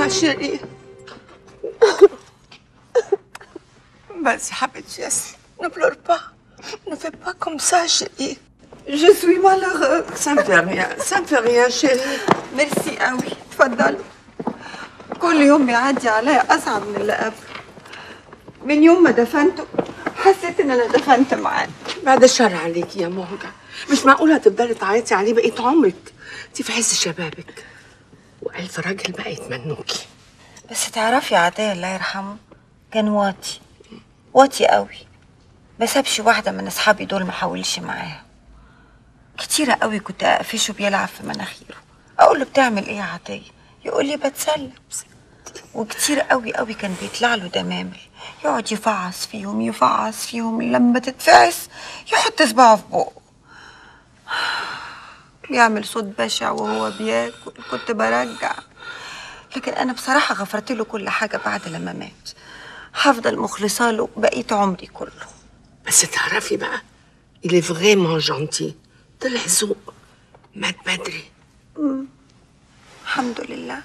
ma chérie. Vas-y, حبيبتي ياسمين. Ne pleure pas. Ne fais pas comme ça, chérie. Je suis malheureuse. Ça me fait rien. Ça me fait rien, chérie. ميرسي قوي اتفضلوا كل يوم بيعدي عليا اصعب من اللي قبل من يوم ما دفنته حسيت ان انا دفنت معاه بعد الشر عليكي يا مهجة مش معقول هتفضلي تعيطي عليه بقية عمرك انت في عز شبابك وألف راجل بقى يتمنوكي بس تعرفي عطية الله يرحمه كان واطي واطي قوي ما سابش واحدة من أصحابي دول ما حاولش معاها كتيرة قوي كنت أقفشه بيلعب في مناخيره أقول له بتعمل إيه يا عطية يقول لي بتسلى وكتير قوي قوي كان بيطلع له دمامل يقعد يفعص فيهم يفعص فيهم لما تتفعس يحط صباعه في بقه بيعمل صوت بشع وهو بياكل كنت برجع لكن انا بصراحه غفرت له كل حاجه بعد لما مات هفضل مخلصه له بقيه عمري كله بس تعرفي بقى il est vraiment gentil طلع ذوق مات بدري الحمد لله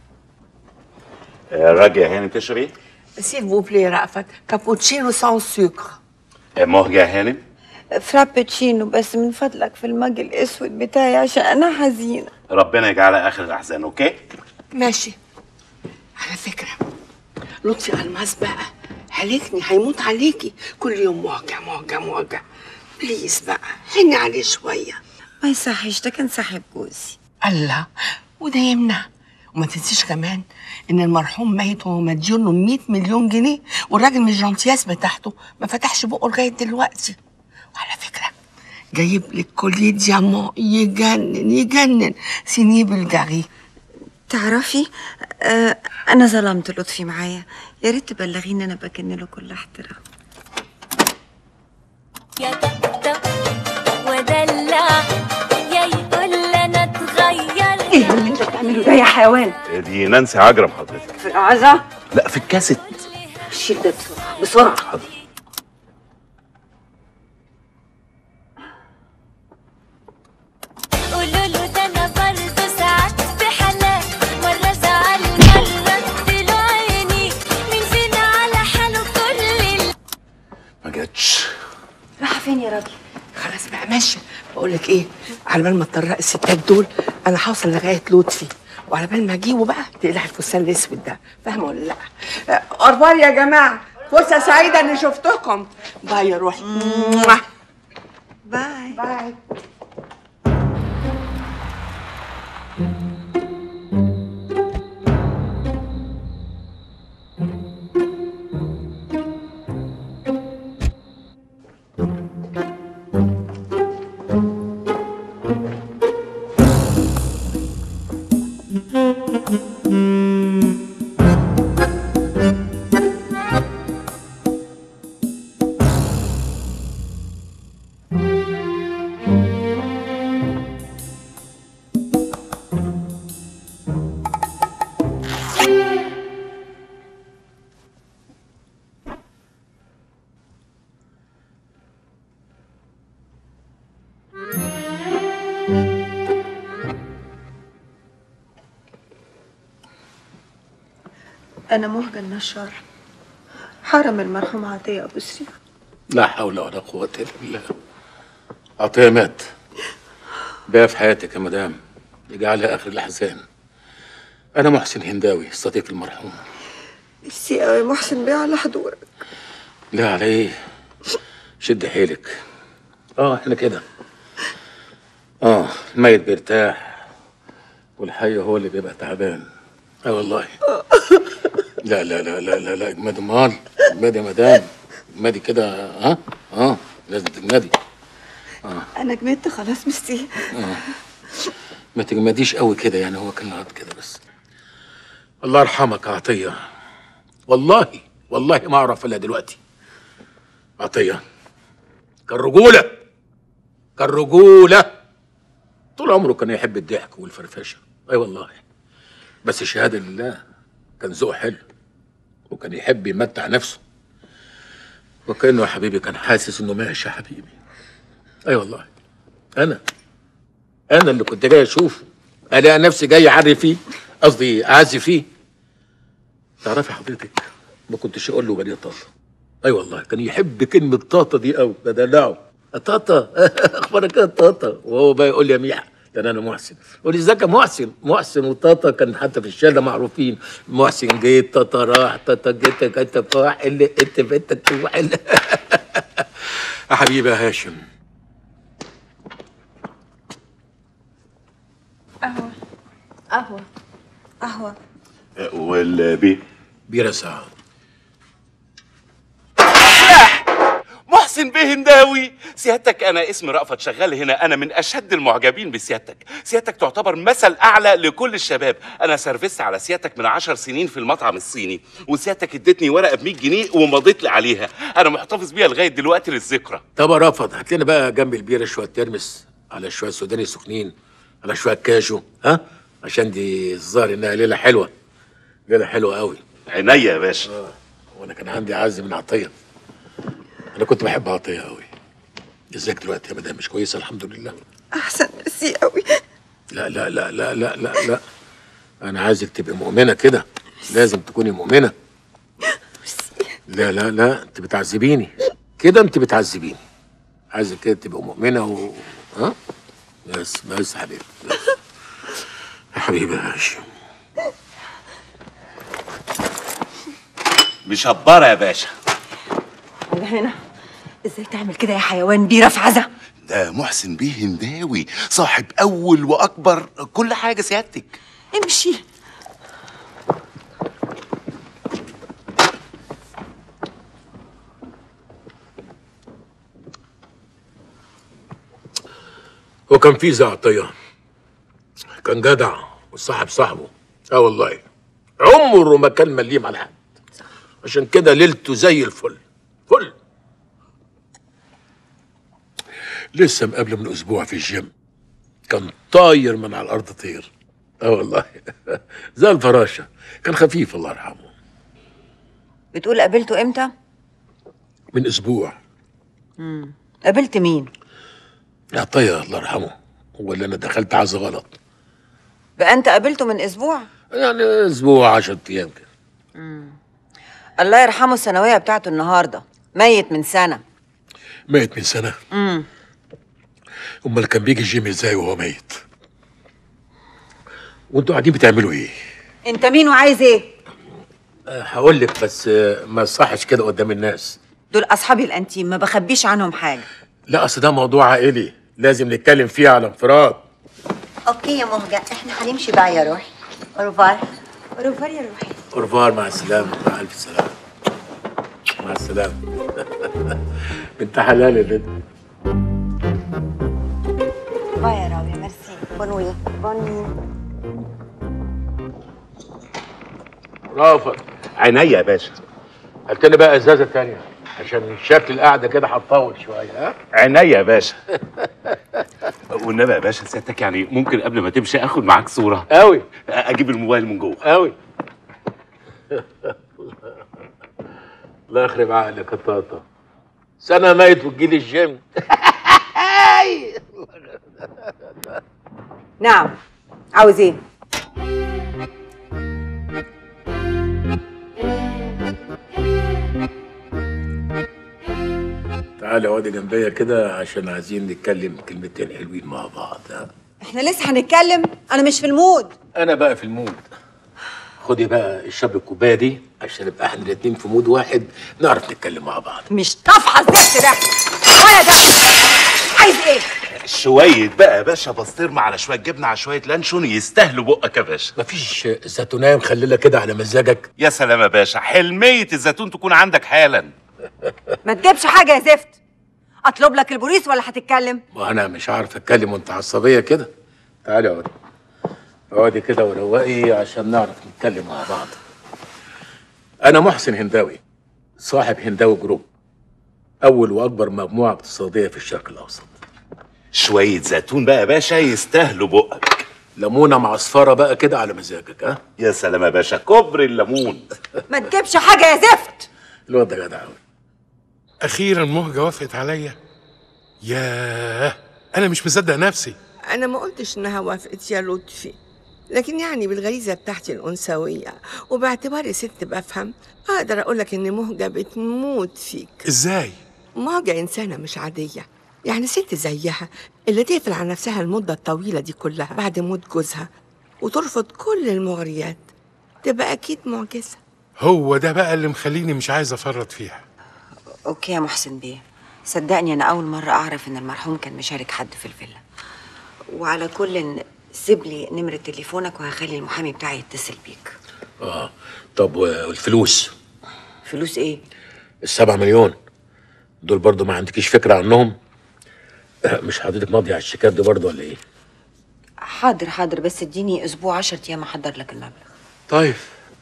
راجع هانم تشربي s'il vous plaît رأفت كابوتشينو sans sucre مهجة هانم فرابتشينو بس من فضلك في المج الاسود بتاعي عشان انا حزينه ربنا يجعلها اخر الاحزان اوكي ماشي على فكرة لطفي ألماس بقى هلكني هيموت عليكي كل يوم موجع موجع موجع بليز بقى حني عليه شوية ما يصحش ده كان صاحب جوزي الله وده يمنع وما تنسيش كمان ان المرحوم ميت وهو مديون له 100 مليون جنيه والراجل من الجنطياس بتاعته ما فتحش بقه لغايه دلوقتي وعلى فكره جايب لك كوليه ديامون يجنن يجنن سينيه بلجاري تعرفي آه انا ظلمت لطفي معايا يا ريت تبلغيني انا بكن له كل احترام يا طبطب ودلع يا يقول انا اتغير ايه اللي انت بتعمله ده يا حيوان دي نانسي عجرم حضرتك في العزا لا في الكاسيت شيل ده بسرعه بسرعه حاضر قولوا له ده انا برضه ساعات في حالات مره زعل مره اديله عيني مين فينا على حاله كل اللي ما جاتش رايحه فين يا راجل خلاص بقى ماشي بقول لك ايه على بال ما تطرق الستات دول انا هوصل لغايه لطفي وعلى بال ما اجيبه بقى تقلع الفستان الاسود ده فاهمه ولا لا؟ اخبار يا جماعه فرصه سعيده اني شفتكم باي يا روحي باي باي انا مهجة النشار حرم المرحوم عطية ابو سريع لا حول ولا قوة إلا بالله عطية مات بقى في حياتك يا مدام اجعلها آخر الأحزان أنا محسن هنداوي صديق المرحوم ميرسي قوي محسن بيه على حضورك لا على إيه شد حيلك آه إحنا كده آه الميت بيرتاح والحي هو اللي بيبقى تعبان آه والله لا لا لا لا لا لا اجمدي امال اجمدي يا مدام اجمدي كده ها اه لازم تجمدي انا جمدت خلاص ميرسي ما تجمديش قوي كده يعني هو كان غلط كده بس الله يرحمك يا عطيه والله والله ما اعرف الا دلوقتي عطيه كان رجوله كان رجوله طول عمره كان يحب الضحك والفرفشه اي والله بس شهاده لله كان ذوقه حلو وكان يحب يمتع نفسه وكانه يا حبيبي كان حاسس انه ماشي يا حبيبي اي والله انا انا اللي كنت جاي اشوفه الاقي نفسي جاي اعري فيه قصدي اعزي فيه تعرفي حضرتك ما كنتش اقول له بني طاطا اي والله كان يحب كلمه طاطا دي قوي بدلعه طاطا اخبارك ايه يا طاطا وهو بقى يقول لي يا ميحة ده انا محسن يقول لي ازيك يا محسن محسن وطاطا كان حتى في الشارع معروفين محسن جيت طاطا راح طاطا جيت جيت فاح اللي انت بنتك تروح اللي يا حبيبي يا هاشم قهوه قهوه والبي بيرة ساعة محسن بيه هنداوي سيادتك انا اسمي رأفت شغال هنا انا من اشد المعجبين بسيادتك سيادتك تعتبر مثل اعلى لكل الشباب انا سرفست على سيادتك من عشر سنين في المطعم الصيني وسيادتك ادتني ورقه ب 100 جنيه ومضيت لي عليها انا محتفظ بيها لغايه دلوقتي للذكرى طب يا رفض هات لنا بقى جنب البيرة شوية ترمس على شوية سوداني سخنين على شوية كاجو ها عشان دي الظاهر انها ليلة حلوة ليلة حلوة قوي عينيا يا باشا وانا كان عندي عز من عطية انا كنت بحب عطية قوي ازيك دلوقتي يا مدام مش كويسة الحمد لله احسن ميرسي قوي لا لا لا لا لا لا لا انا عايزك تبقي مؤمنة كده لازم تكوني مؤمنة لا لا لا انت بتعذبيني كده انت بتعذبيني عايزك كده تبقى مؤمنة و ها بس بس يا حبيبي بس. يا حبيبي يا هاشم مشبره يا باشا انا هنا ازاي تعمل كده يا حيوان بيرة في عزا ده محسن بيه هنداوي صاحب اول واكبر كل حاجه سيادتك امشي هو كان في زي عطية كان جدع وصاحب صاحبه اه والله عمره ما كان مليم على حد عشان كده ليلته زي الفل فل لسه مقابله من اسبوع في الجيم كان طاير من على الارض طير اه والله زي الفراشه كان خفيف الله يرحمه بتقول قابلته امتى من اسبوع قابلت مين يا عطيه الله يرحمه هو اللي انا دخلت عز غلط بقى انت قابلته من اسبوع يعني اسبوع 10 ايام كده الله يرحمه الثانويه بتاعته النهارده ميت من سنه ميت من سنه امم امال كان بيجي الجيم ازاي وهو ميت وانتوا قاعدين بتعملوا ايه انت مين وعايز ايه هقول لك بس آه، ما يصحش كده قدام الناس دول اصحابي الانتيم ما بخبيش عنهم حاجه لا اصل ده موضوع عائلي لازم نتكلم فيه على انفراد اوكي يا مهجة احنا هنمشي بقى يا روحي اوروفار اوروفار يا روحي اورفار مع السلامه مع الف سلامه مع السلامه بنت حلال يا بنت باي يا راوية ميرسي بونوي بونوي رافض عينيا يا باشا هات لنا بقى ازازه تانية عشان شكل القعده كده هتطول شويه ها عينيا يا باشا والنبي يا باشا سيادتك يعني ممكن قبل ما تمشي اخد معاك صوره قوي اجيب الموبايل من جوه قوي الله يخرب عقلك يا طاطا سنه ميت وتجيلي الجيم نعم عاوز ايه تعالى اقعدي جنبيا كده عشان عايزين نتكلم كلمتين حلوين مع بعض ها احنا لسه هنتكلم انا مش في المود انا بقى في المود خدي بقى اشربي الكوبايه دي عشان نبقى احنا الاتنين في مود واحد نعرف نتكلم مع بعض مش طافحه الزفت ده ولا ده عايز ايه شويه بقى يا باشا بسطرمه على شويه جبنه على شويه لانشون يستاهلوا بقك يا باشا مفيش زيتونايه مخلله كده على مزاجك يا سلام يا باشا حلميه الزيتون تكون عندك حالا ما تجيبش حاجه يا زفت اطلب لك البوليس ولا هتتكلم ما انا مش عارف اتكلم وانت عصبيه كده تعالي اقعدي اقعدي كده وروقي عشان نعرف نتكلم مع بعض انا محسن هنداوي صاحب هنداوي جروب اول واكبر مجموعه اقتصاديه في الشرق الاوسط شويه زيتون بقى يا باشا يستاهلوا بقك ليمونه معصفره بقى كده على مزاجك ها يا سلام يا باشا كبر الليمون ما تجيبش حاجه يا زفت الواد ده جدع قوي اخيرا مهجه وافقت عليا ياه انا مش مصدق نفسي انا ما قلتش انها وافقت يا لطفي لكن يعني بالغريزة بتاعتي الأنثوية وباعتباري ست بفهم أقدر أقولك إن مهجة بتموت فيك ازاي مهجة إنسانة مش عادية يعني ست زيها اللي تقفل على نفسها المدة الطويلة دي كلها بعد موت جوزها وترفض كل المغريات تبقى أكيد معجزة هو ده بقى اللي مخليني مش عايز افرط فيها اوكي يا محسن بيه صدقني انا اول مره اعرف ان المرحوم كان مشارك حد في الفيلا وعلى كل سيب لي نمره تليفونك وهخلي المحامي بتاعي يتصل بيك اه طب والفلوس فلوس ايه السبعة مليون دول برضو ما عندكيش فكرة عنهم آه، مش حضرتك ماضي على الشيكات دي برضو ولا ايه حاضر حاضر بس اديني اسبوع 10 ايام احضر لك المبلغ طيب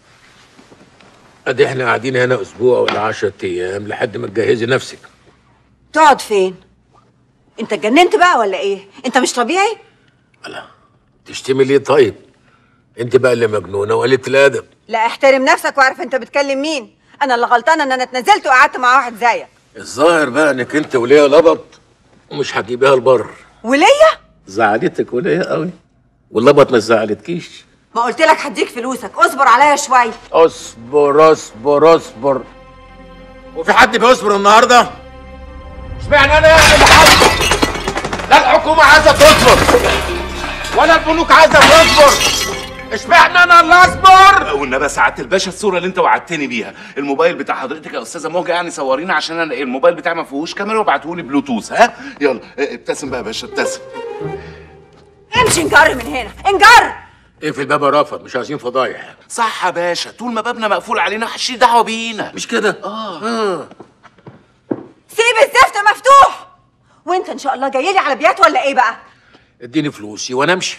ادي احنا قاعدين هنا اسبوع ولا 10 ايام لحد ما تجهزي نفسك تقعد فين انت اتجننت بقى ولا ايه انت مش طبيعي تشتمي ليه طيب انت بقى اللي مجنونه وقلة الادب لا احترم نفسك واعرف انت بتكلم مين انا اللي غلطانه ان انا اتنزلت وقعدت مع واحد زيك الظاهر بقى انك انت وليا لبط ومش هتجيبيها البر وليا زعلتك وليا قوي واللبط ما زعلتكيش ما قلت لك هديك فلوسك اصبر عليا شويه اصبر اصبر اصبر وفي حد بيصبر النهارده؟ اشمعنى انا اللي حاصل؟ لا الحكومه عايزه تصبر ولا البنوك عايزه تصبر اشمعنى انا اللي اصبر؟ والنبي سعاده الباشا الصوره اللي انت وعدتني بيها الموبايل بتاع حضرتك يا استاذه موجه يعني صورينا عشان انا الموبايل بتاعي ما فيهوش كاميرا وابعته لي بلوتوث ها يلا اه، ابتسم بقى يا باشا ابتسم امشي انجر من هنا انجر اقفل الباب يا رافض مش عايزين فضايح صح يا باشا طول ما بابنا مقفول علينا محدش دعوه بينا مش كده؟ اه اه سيب الزفت مفتوح وانت ان شاء الله جاي لي على بيات ولا ايه بقى اديني فلوسي وانا امشي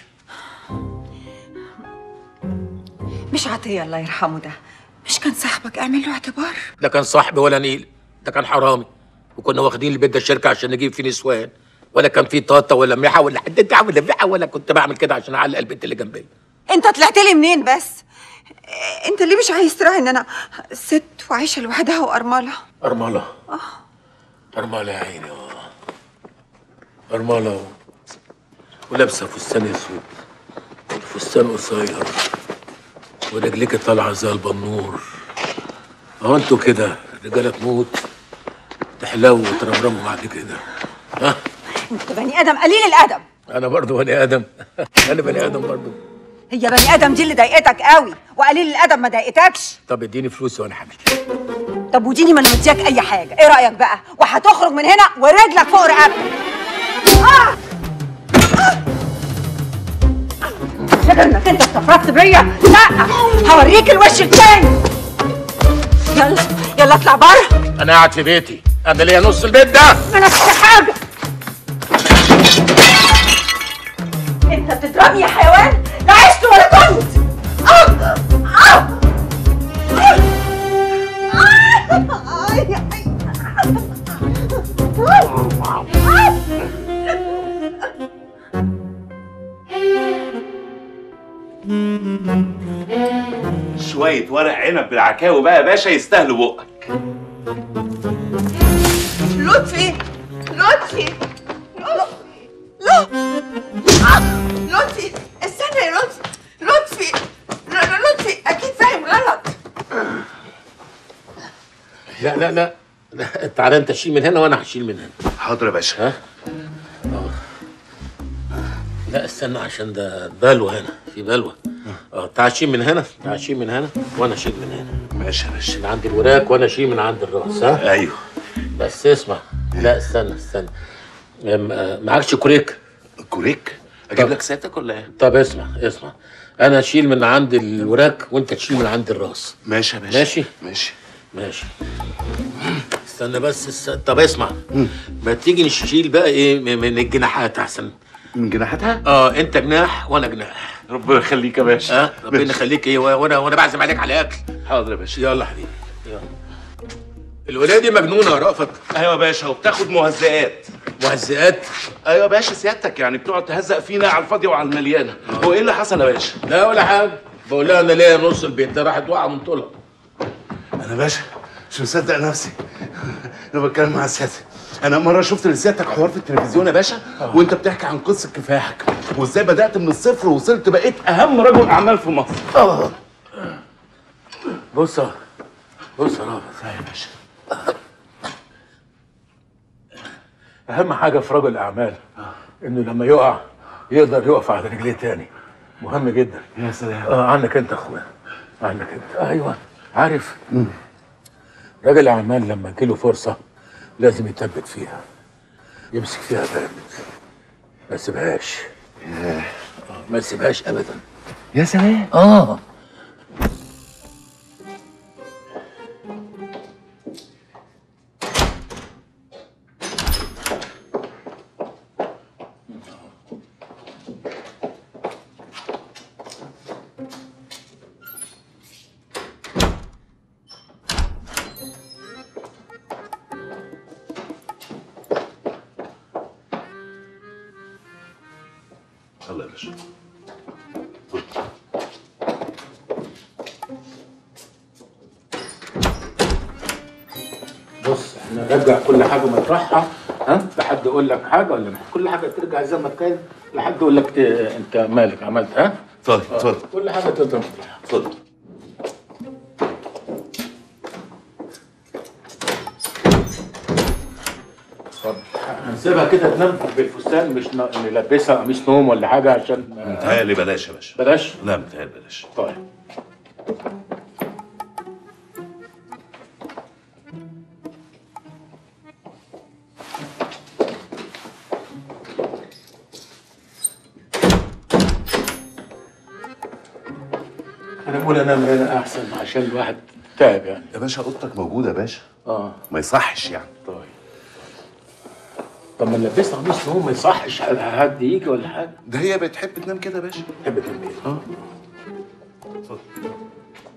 مش عطيه الله يرحمه ده مش كان صاحبك اعمل له اعتبار ده كان صاحبي ولا نيل ده كان حرامي وكنا واخدين البيت ده الشركه عشان نجيب فيه نسوان ولا كان فيه طاطا ولا ميحه ولا حد ولا ميحه ولا كنت بعمل كده عشان اعلق البنت اللي جنبي انت طلعت لي منين بس انت ليه مش عايز تراعي ان انا ست وعايشه لوحدها وارمله أرملة أرملة يا عيني آه. أرملة و... ولابسة فستان أسود فستان قصير ورجليك طالعة زي البنور أهو أنتوا كده رجالة تموت تحلو وترمرموا بعد كده ها انت بني ادم قليل الادب أنا برضو بني آدم أنا بني آدم برضو هي بني ادم دي اللي ضايقتك قوي وقليل الادب ما ضايقتكش طب اديني فلوسي وأنا همشي طب وديني ما انا مدياك اي حاجه ايه رايك بقى وهتخرج من هنا ورجلك فوق رقبتك آه! آه! فاكر انك انت استفردت بيا لا هوريك الوش التاني يلا يلا اطلع بره أنا قاعد في بيتي أنا ليا نص البيت ده ما نفس حاجه انت بتضربني يا حيوان لا عشت ولا كنت آه! آه! شويه ورق عنب بالعكاوي بقى يا باشا يستاهلوا بقك لطفي لطفي لطفي لا آه، لطفي استنى يا لطفي لطفي ل- ل- لطفي اكيد فاهم غلط لا لا لا لا تعالى أنت شيل من هنا وأنا هشيل من هنا حاضر يا باشا ها؟ لا استنى عشان ده بلوى هنا في بلوى اه تعال شيل من هنا تعال شيل من هنا وانا اشيل من هنا ماشي يا باشا من عند الوراك وانا اشيل من عند الراس ها ايوه بس اسمع لا استنى استنى أم- آه، معكش كوريك كوريك اجيب طب. لك سيادتك ولا ايه طب اسمع اسمع انا اشيل من عند الوراك وانت تشيل من عند الراس ماشي يا باشا ماشي ماشي ماشي استنى بس است... طب اسمع ما تيجي نشيل بقى ايه من من الجناحات احسن من جناحاتها اه انت جناح وانا جناح ربنا يخليك يا باشا اه ربنا يخليك ايه وانا وانا بعزم عليك على اكل حاضر يا باشا يلا حبيبي يلا الولايه دي مجنونه يا رأفت ايوه يا باشا وبتاخد مهزئات مهزئات ايوه يا باشا سيادتك يعني بتقعد تهزق فينا على الفاضيه وعلى المليانه هو ايه اللي حصل يا باشا لا ولا حاجه بقول لها انا ليا نص البيت ده راحت واقعه من طولها انا باشا مش مصدق نفسي انا بتكلم مع سيادتك انا مره شفت لسيادتك حوار في التلفزيون يا باشا وانت بتحكي عن قصه كفاحك وازاي بدات من الصفر ووصلت بقيت اهم رجل اعمال في مصر بص يا- بص يا رافض يا باشا اهم حاجه في رجل الاعمال انه لما يقع يقدر يقف على رجليه تاني مهم جدا يا سلام اه عنك انت يا اخويا عنك انت ايوه عارف راجل الاعمال لما تجيله فرصه لازم يثبت فيها يمسك فيها جامد ما يسيبهاش آه، ما يسيبهاش ابدا يا سلام اه الله يا باشا بص احنا نرجع كل حاجه مطرحها ها لحد يقول لك حاجه ولا مش كل حاجه ترجع زي ما كانت لحد يقول لك ت- انت مالك عملت ها اتفضل اتفضل كل حاجه تقدر مطرحها اتفضل اتفضل هنسيبها كده تنام بالفستان مش ن- نلبسها قميص نوم ولا حاجه عشان متهيألي بلاش يا باشا بلاش لا متهيألي بلاش طيب انا بقول انام هنا احسن عشان الواحد تعب يعني يا باشا اوضتك موجوده يا باشا اه ما يصحش يعني طيب طب ما نلبسها قميص نوم ما يصحش حد يجي ولا حاجه ده هي بتحب تنام كده يا باشا تحب تنام ايه؟ اه اتفضل